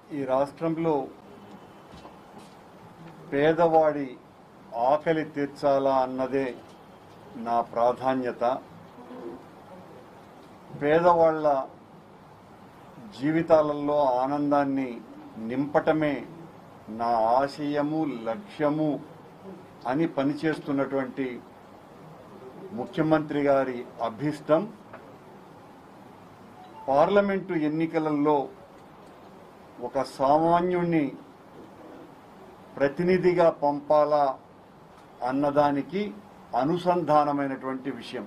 ఈ రాష్ట్రంలో పేదవాడి ఆకలి తీర్చాలా అన్నదే నా ప్రాధాన్యత పేదవాళ్ళ జీవితాలలో ఆనందాన్ని నింపటమే నా ఆశయము లక్ష్యము అని పనిచేస్తున్నటువంటి ముఖ్యమంత్రి గారి అభిష్టం పార్లమెంటు ఎన్నికలలో ఒక సామాన్యుణ్ణి ప్రతినిధిగా పంపాలా అన్నదానికి అనుసంధానమైనటువంటి విషయం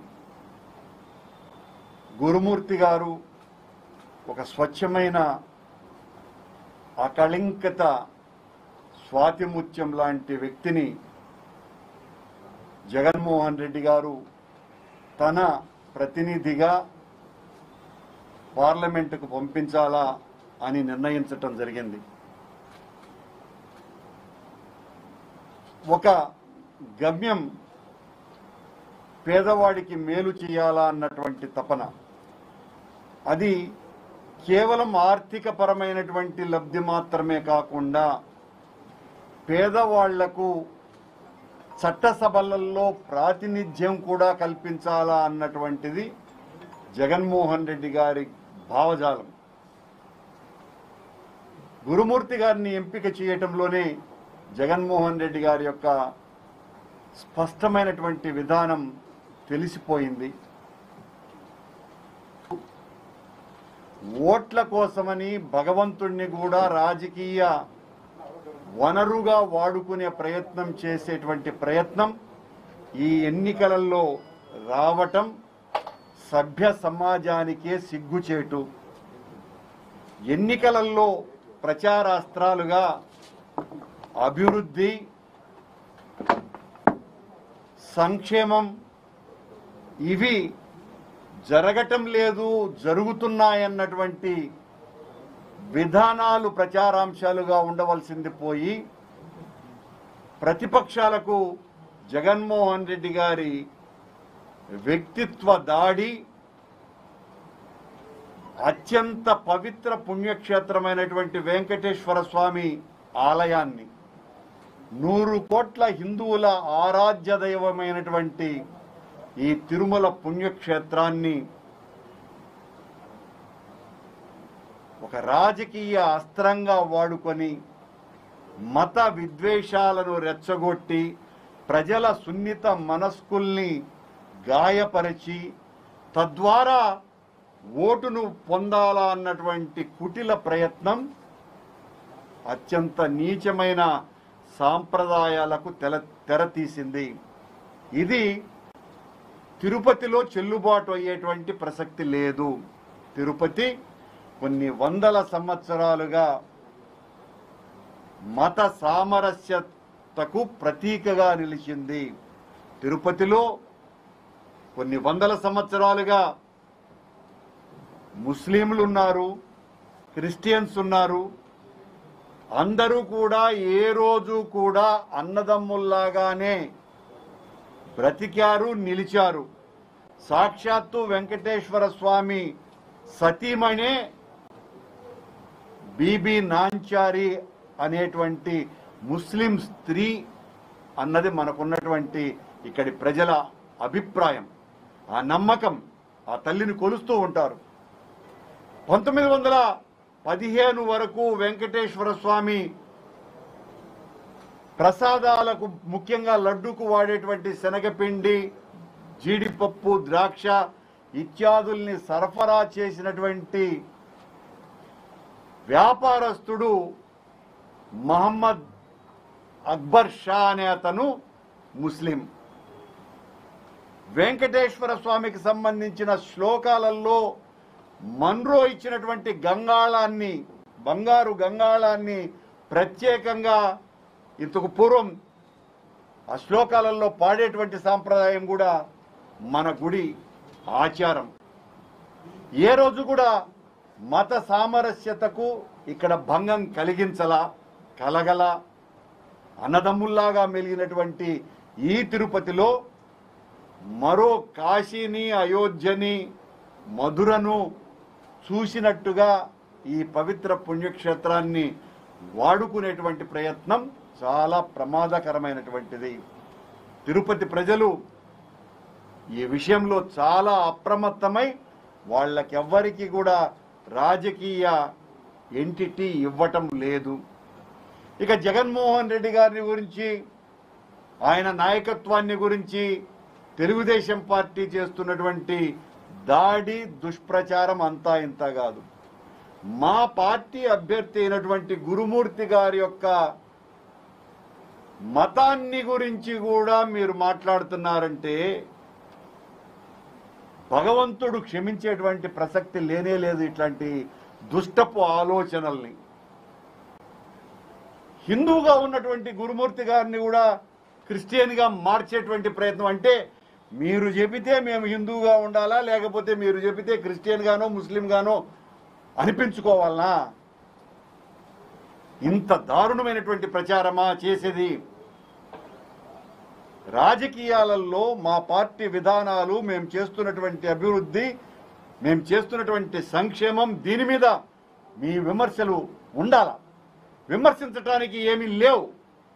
గురుమూర్తి గారు ఒక స్వచ్ఛమైన అకళింకత స్వాతిముత్యం లాంటి వ్యక్తిని జగన్మోహన్ రెడ్డి గారు తన ప్రతినిధిగా పార్లమెంటుకు పంపించాలా అని నిర్ణయించటం జరిగింది ఒక గమ్యం పేదవాడికి మేలు చేయాలా అన్నటువంటి తపన అది కేవలం ఆర్థిక పరమైనటువంటి లబ్ధి మాత్రమే కాకుండా పేదవాళ్లకు చట్టసభలలో ప్రాతినిధ్యం కూడా కల్పించాలా అన్నటువంటిది జగన్మోహన్ రెడ్డి గారి భావజాలం గురుమూర్తి గారిని ఎంపిక చేయటంలోనే జగన్మోహన్ రెడ్డి గారి యొక్క స్పష్టమైనటువంటి విధానం తెలిసిపోయింది ఓట్ల కోసమని భగవంతుణ్ణి కూడా రాజకీయ వనరుగా వాడుకునే ప్రయత్నం చేసేటువంటి ప్రయత్నం ఈ ఎన్నికలలో రావటం సభ్య సమాజానికే సిగ్గుచేటు ఎన్నికలలో ప్రచారాస్త్రాలుగా అభివృద్ధి సంక్షేమం ఇవి జరగటం లేదు జరుగుతున్నాయన్నటువంటి విధానాలు ప్రచారాంశాలుగా ఉండవలసింది పోయి ప్రతిపక్షాలకు జగన్మోహన్ రెడ్డి గారి వ్యక్తిత్వ దాడి అత్యంత పవిత్ర పుణ్యక్షేత్రమైనటువంటి వెంకటేశ్వర స్వామి ఆలయాన్ని నూరు కోట్ల హిందువుల ఆరాధ్య దైవమైనటువంటి ఈ తిరుమల పుణ్యక్షేత్రాన్ని ఒక రాజకీయ అస్త్రంగా వాడుకొని మత విద్వేషాలను రెచ్చగొట్టి ప్రజల సున్నిత మనస్కుల్ని గాయపరిచి తద్వారా ఓటును పొందాలా అన్నటువంటి కుటిల ప్రయత్నం అత్యంత నీచమైన సాంప్రదాయాలకు తెల తెరతీసింది ఇది తిరుపతిలో చెల్లుబాటు అయ్యేటువంటి ప్రసక్తి లేదు తిరుపతి కొన్ని వందల సంవత్సరాలుగా మత సామరస్యతకు ప్రతీకగా నిలిచింది తిరుపతిలో కొన్ని వందల సంవత్సరాలుగా ముస్లింలు ఉన్నారు క్రిస్టియన్స్ ఉన్నారు అందరూ కూడా ఏ రోజు కూడా అన్నదమ్ముల్లాగానే బ్రతికారు నిలిచారు సాక్షాత్తు వెంకటేశ్వర స్వామి సతీమణే బీబీ నాంచారి అనేటువంటి ముస్లిం స్త్రీ అన్నది మనకున్నటువంటి ఇక్కడి ప్రజల అభిప్రాయం ఆ నమ్మకం ఆ తల్లిని కొలుస్తూ ఉంటారు పంతొమ్మిది వందల పదిహేను వరకు వెంకటేశ్వర స్వామి ప్రసాదాలకు ముఖ్యంగా లడ్డుకు వాడేటువంటి శనగపిండి జీడిపప్పు ద్రాక్ష ఇత్యాదుల్ని సరఫరా చేసినటువంటి వ్యాపారస్తుడు మహమ్మద్ అక్బర్ షా అనే అతను ముస్లిం వెంకటేశ్వర స్వామికి సంబంధించిన శ్లోకాలలో మన్రో ఇచ్చినటువంటి గంగాళాన్ని బంగారు గంగాళాన్ని ప్రత్యేకంగా ఇంతకు పూర్వం ఆ శ్లోకాలలో పాడేటువంటి సాంప్రదాయం కూడా మన గుడి ఆచారం ఏ రోజు కూడా మత సామరస్యతకు ఇక్కడ భంగం కలిగించలా కలగల అన్నదమ్ముల్లాగా మెలిగినటువంటి ఈ తిరుపతిలో మరో కాశీని అయోధ్యని మధురను చూసినట్టుగా ఈ పవిత్ర పుణ్యక్షేత్రాన్ని వాడుకునేటువంటి ప్రయత్నం చాలా ప్రమాదకరమైనటువంటిది తిరుపతి ప్రజలు ఈ విషయంలో చాలా అప్రమత్తమై వాళ్ళకెవ్వరికి కూడా రాజకీయ ఎంటిటీ ఇవ్వటం లేదు ఇక జగన్మోహన్ రెడ్డి గారిని గురించి ఆయన నాయకత్వాన్ని గురించి తెలుగుదేశం పార్టీ చేస్తున్నటువంటి దాడి దుష్ప్రచారం అంతా ఇంత కాదు మా పార్టీ అభ్యర్థి అయినటువంటి గురుమూర్తి గారి యొక్క మతాన్ని గురించి కూడా మీరు మాట్లాడుతున్నారంటే భగవంతుడు క్షమించేటువంటి ప్రసక్తి లేనే లేదు ఇట్లాంటి దుష్టపు ఆలోచనల్ని హిందువుగా ఉన్నటువంటి గురుమూర్తి గారిని కూడా క్రిస్టియన్గా మార్చేటువంటి ప్రయత్నం అంటే మీరు చెబితే మేము హిందువుగా ఉండాలా లేకపోతే మీరు చెబితే క్రిస్టియన్ గానో ముస్లిం గానో అనిపించుకోవాలనా ఇంత దారుణమైనటువంటి ప్రచారమా చేసేది రాజకీయాలలో మా పార్టీ విధానాలు మేము చేస్తున్నటువంటి అభివృద్ధి మేము చేస్తున్నటువంటి సంక్షేమం దీని మీద మీ విమర్శలు ఉండాల విమర్శించడానికి ఏమీ లేవు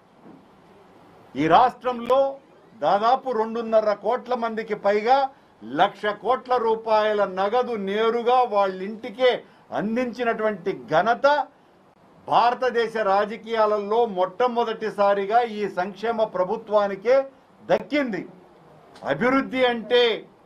ఈ రాష్ట్రంలో దాదాపు రెండున్నర కోట్ల మందికి పైగా లక్ష కోట్ల రూపాయల నగదు నేరుగా వాళ్ళ ఇంటికే అందించినటువంటి ఘనత భారతదేశ రాజకీయాలలో మొట్టమొదటిసారిగా ఈ సంక్షేమ ప్రభుత్వానికే దక్కింది అభివృద్ధి అంటే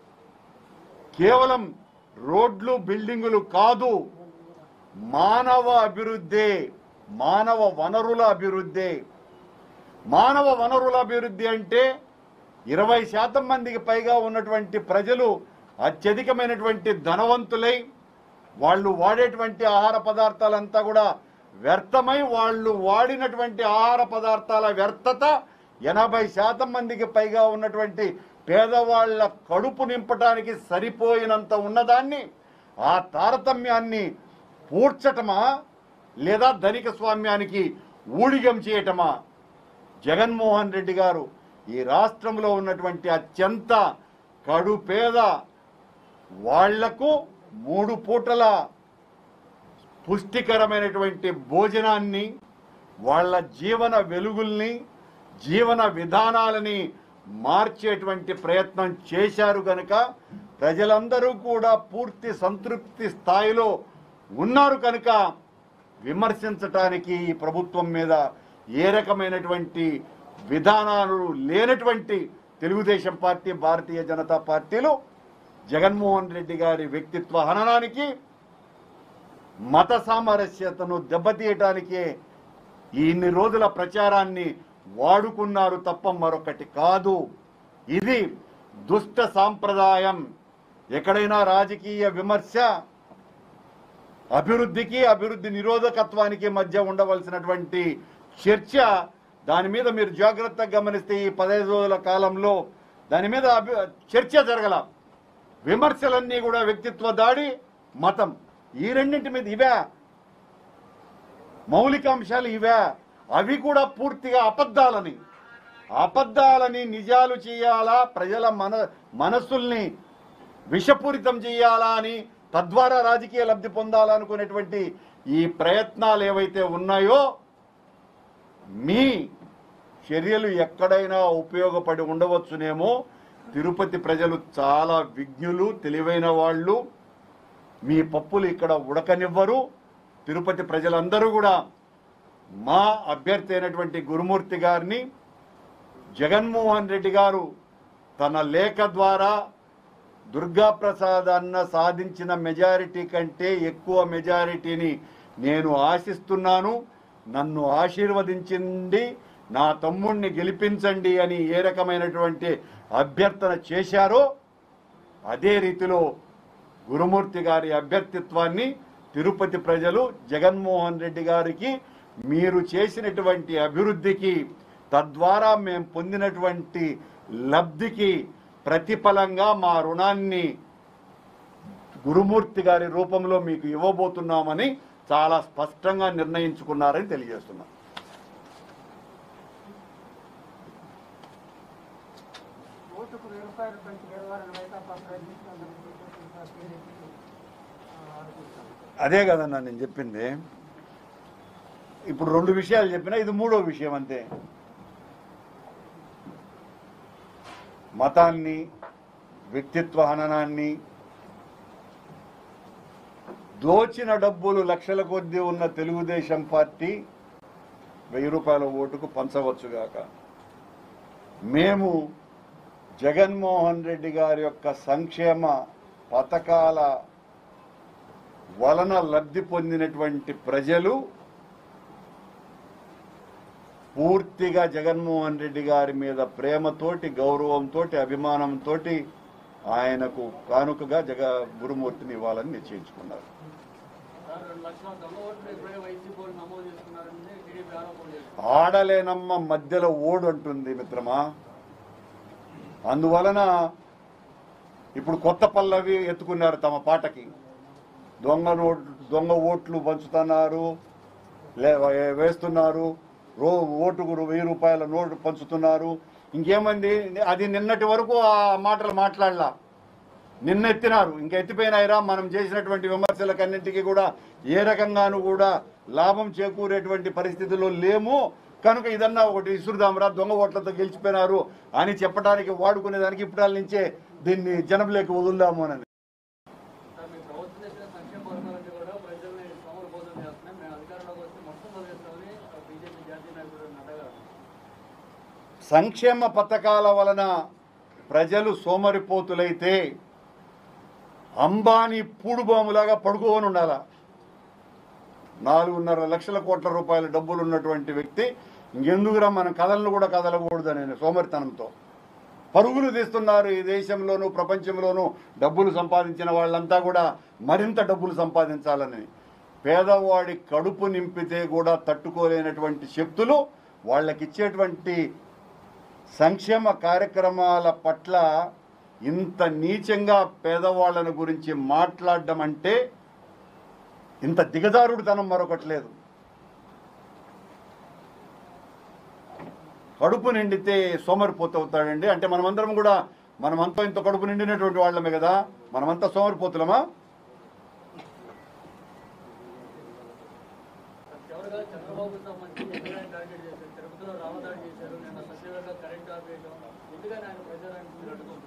కేవలం రోడ్లు బిల్డింగులు కాదు మానవ అభివృద్ధి మానవ వనరుల అభివృద్ధి మానవ వనరుల అభివృద్ధి అంటే ఇరవై శాతం మందికి పైగా ఉన్నటువంటి ప్రజలు అత్యధికమైనటువంటి ధనవంతులై వాళ్ళు వాడేటువంటి ఆహార పదార్థాలంతా కూడా వ్యర్థమై వాళ్ళు వాడినటువంటి ఆహార పదార్థాల వ్యర్థత ఎనభై శాతం మందికి పైగా ఉన్నటువంటి పేదవాళ్ల కడుపు నింపటానికి సరిపోయినంత ఉన్నదాన్ని ఆ తారతమ్యాన్ని పూడ్చటమా లేదా ధనిక స్వామ్యానికి ఊడిగం చేయటమా జగన్మోహన్ రెడ్డి గారు ఈ రాష్ట్రంలో ఉన్నటువంటి అత్యంత కడుపేద వాళ్లకు మూడు పూటల పుష్టికరమైనటువంటి భోజనాన్ని వాళ్ళ జీవన వెలుగుల్ని జీవన విధానాలని మార్చేటువంటి ప్రయత్నం చేశారు కనుక ప్రజలందరూ కూడా పూర్తి సంతృప్తి స్థాయిలో ఉన్నారు కనుక విమర్శించటానికి ఈ ప్రభుత్వం మీద ఏ రకమైనటువంటి విధానాలు లేనటువంటి తెలుగుదేశం పార్టీ భారతీయ జనతా పార్టీలు జగన్మోహన్ రెడ్డి గారి వ్యక్తిత్వ హననానికి మత సామరస్యతను దెబ్బతీయటానికే ఈ ఇన్ని రోజుల ప్రచారాన్ని వాడుకున్నారు తప్ప మరొకటి కాదు ఇది దుష్ట సాంప్రదాయం ఎక్కడైనా రాజకీయ విమర్శ అభివృద్ధికి అభివృద్ధి నిరోధకత్వానికి మధ్య ఉండవలసినటువంటి చర్చ దాని మీద మీరు జాగ్రత్తగా గమనిస్తే ఈ పదహైదు రోజుల కాలంలో దాని మీద అభి- చర్చ జరగల విమర్శలన్నీ కూడా వ్యక్తిత్వ దాడి మతం ఈ రెండింటి మీద ఇవే మౌలిక అంశాలు ఇవే అవి కూడా పూర్తిగా అబద్ధాలని అబద్ధాలని నిజాలు చేయాలా ప్రజల మన మనస్సుల్ని విషపూరితం చేయాలా అని తద్వారా రాజకీయ లబ్ధి పొందాలనుకునేటువంటి ఈ ప్రయత్నాలు ఏవైతే ఉన్నాయో మీ చర్యలు ఎక్కడైనా ఉపయోగపడి ఉండవచ్చునేమో తిరుపతి ప్రజలు చాలా విజ్ఞులు తెలివైన వాళ్ళు మీ పప్పులు ఇక్కడ ఉడకనివ్వరు తిరుపతి ప్రజలందరూ కూడా మా అభ్యర్థి అయినటువంటి గురుమూర్తి గారిని జగన్మోహన్ రెడ్డి గారు తన లేఖ ద్వారా దుర్గా ప్రసాద్ అన్న సాధించిన మెజారిటీ కంటే ఎక్కువ మెజారిటీని నేను ఆశిస్తున్నాను నన్ను ఆశీర్వదించింది నా తమ్ముణ్ణి గెలిపించండి అని ఏ రకమైనటువంటి అభ్యర్థన చేశారో అదే రీతిలో గురుమూర్తి గారి అభ్యర్థిత్వాన్ని తిరుపతి ప్రజలు జగన్మోహన్ రెడ్డి గారికి మీరు చేసినటువంటి అభివృద్ధికి తద్వారా మేము పొందినటువంటి లబ్ధికి ప్రతిఫలంగా మా రుణాన్ని గురుమూర్తి గారి రూపంలో మీకు ఇవ్వబోతున్నామని చాలా స్పష్టంగా నిర్ణయించుకున్నారని తెలియజేస్తున్నాం ఓటుకు వెయ్యి రూపాయలు పెంచి గెలవాలని వైకాపా ప్రయత్నిస్తున్నందుకు టీడీపీ ఆడుకుంటాం అదే కదన్నా నేను చెప్పింది ఇప్పుడు రెండు విషయాలు చెప్పినా ఇది మూడో విషయం అంతే మతాన్ని వ్యక్తిత్వ హననాన్ని దోచిన డబ్బులు లక్షల కొద్దీ ఉన్న తెలుగుదేశం పార్టీ వెయ్యి రూపాయల ఓటుకు పంచవచ్చుగాక మేము జగన్మోహన్ రెడ్డి గారి యొక్క సంక్షేమ పథకాల వలన లబ్ధి పొందినటువంటి ప్రజలు పూర్తిగా జగన్మోహన్ రెడ్డి గారి మీద ప్రేమతోటి గౌరవంతో అభిమానంతో ఆయనకు కానుకగా జగ గురుమూర్తిని ఇవ్వాలని నిశ్చయించుకున్నారు సార్ రెండు లక్షల దొంగ ఓట్లు ఇప్పుడే వైసీపీ వాళ్ళు నమోదు చేసుకున్నారని టీడీపీ ఆరోపణ చేస్తుంది ఆడలేనమ్మ మధ్యలో ఓడు అంటుంది మిత్రమా అందువలన ఇప్పుడు కొత్త పల్లవి ఎత్తుకున్నారు తమ పాటకి దొంగ నోట్ దొంగ ఓట్లు పంచుతున్నారు లే వేస్తున్నారు రో ఓటుకు వెయ్యి రూపాయల నోటు పంచుతున్నారు ఇంకేమంది అది నిన్నటి వరకు ఆ మాటలు మాట్లాడలా నిన్న ఎత్తినారు ఇంక ఎత్తిపోయినాయిరా మనం చేసినటువంటి విమర్శలకన్నింటికి కూడా ఏ రకంగానూ కూడా లాభం చేకూరేటువంటి పరిస్థితిలో లేము కనుక ఇదన్నా ఒకటి ఇసురుదామరా దొంగ ఓట్లతో గెలిచిపోయినారు అని చెప్పడానికి వాడుకునేదానికి ఇప్పటి నుంచే దీన్ని జనంలోకి వదులుదాము అని సార్ మీ ప్రభుత్వం చేసిన సంక్షేమ పథకాలన్నీ కూడా ప్రజల్ని సోమరిపోతం చేస్తున్నాయి మేము అధికారంలోకి వస్తే మొత్తం వదిలేస్తామని బీజేపీ జాతీయ నాయకుడు నడ్డా గారు సంక్షేమ పథకాల వలన ప్రజలు సోమరిపోతులైతే అంబానీ పూడుబాములాగా పడుకోని ఉండాల నాలుగున్నర లక్షల కోట్ల రూపాయల డబ్బులు ఉన్నటువంటి వ్యక్తి ఇంకెందుకురా మన కథలను కూడా కదలకూడదని సోమరితనంతో పరుగులు తీస్తున్నారు ఈ దేశంలోనూ ప్రపంచంలోనూ డబ్బులు సంపాదించిన వాళ్ళంతా కూడా మరింత డబ్బులు సంపాదించాలని పేదవాడి కడుపు నింపితే కూడా తట్టుకోలేనటువంటి శక్తులు వాళ్ళకిచ్చేటువంటి సంక్షేమ కార్యక్రమాల పట్ల ఇంత నీచంగా పేదవాళ్ళని గురించి మాట్లాడడం అంటే ఇంత దిగజారుడుతనం మరొకటి లేదు కడుపు నిండితే సోమరిపోతు అవుతాడండి అంటే మనమందరం కూడా మనమంతా ఇంత కడుపు నిండినటువంటి వాళ్ళమే కదా మనమంతా సోమరిపోతులమా చివరిగా చంద్రబాబు సంబంధించి ఎన్నికలను టార్గెట్ చేశారు తిరుపతిలో రామదాడి చేశారు నిన్న సచివంగా కరెంట్ ఆపేయడం ఎందుకని ఆయన ప్రజారానికి మీరు అడ్డుకుంటున్నారు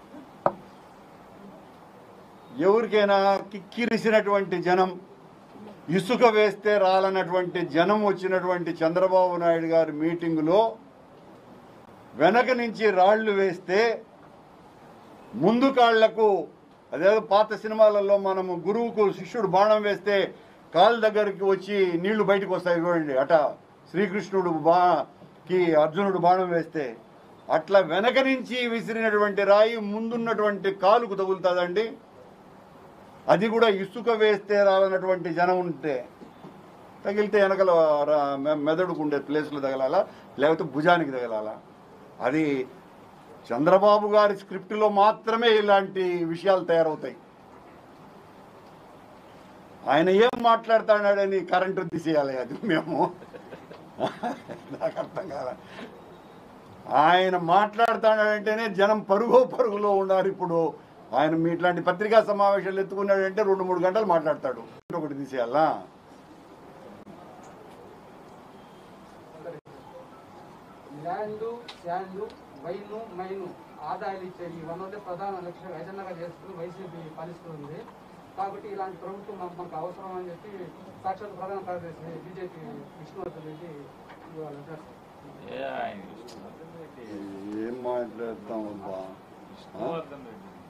ఎవరికైనా కిక్కిరిసినటువంటి జనం ఇసుక వేస్తే రాలన్నటువంటి జనం వచ్చినటువంటి చంద్రబాబు నాయుడు గారి మీటింగులో వెనక నుంచి రాళ్లు వేస్తే ముందు కాళ్లకు అదేదో పాత సినిమాలలో మనము గురువుకు శిష్యుడు బాణం వేస్తే కాళ్ళ దగ్గరికి వచ్చి నీళ్లు బయటకు వస్తాయి చూడండి అట శ్రీకృష్ణుడు బాకి అర్జునుడు బాణం వేస్తే అట్లా వెనక నుంచి విసిరినటువంటి రాయి ముందున్నటువంటి కాలుకు తగులుతుందండి అది కూడా ఇసుక వేస్తే రాలన్నటువంటి జనం ఉంటే తగిలితే వెనకల రా- మె- మెదడుకు ఉండే ప్లేస్లో తగలాలా లేకపోతే భుజానికి తగలాలా అది చంద్రబాబు గారి స్క్రిప్ట్లో మాత్రమే ఇలాంటి విషయాలు తయారవుతాయి ఆయన ఏం మాట్లాడుతున్నాడని కరెంటు తీసేయాలి అది మేము నాకు అర్థం కాల ఆయన మాట్లాడుతున్నాడంటేనే జనం పరుగో పరుగులో ఉన్నారు ఇప్పుడు ఆయన మీ ఇట్లాంటి పత్రికా సమావేశాలు ఎత్తుకున్నాడంటే రెండు మూడు గంటలు మాట్లాడతాడు ఒకటి తీసేయాలా ల్యాండ్ శాండ్ వైను మైను ఆదాయాలు ఇచ్చే ఈ వనరులే ప్రధాన లక్ష్యం ఎజెండాగా చేసుకుని వైసీపీ పాలిస్తుంది కాబట్టి ఇలాంటి ప్రభుత్వం మనకు మనకు అవసరం అని చెప్పి సాక్షాత్ ప్రధాన కార్యదర్శి బీజేపీ విష్ణువర్ధన్ రెడ్డి ఇవాళ అడ్రస్ ఏం మాట్లాడతాం అబ్బా విష్ణువర్ధన్ రెడ్డి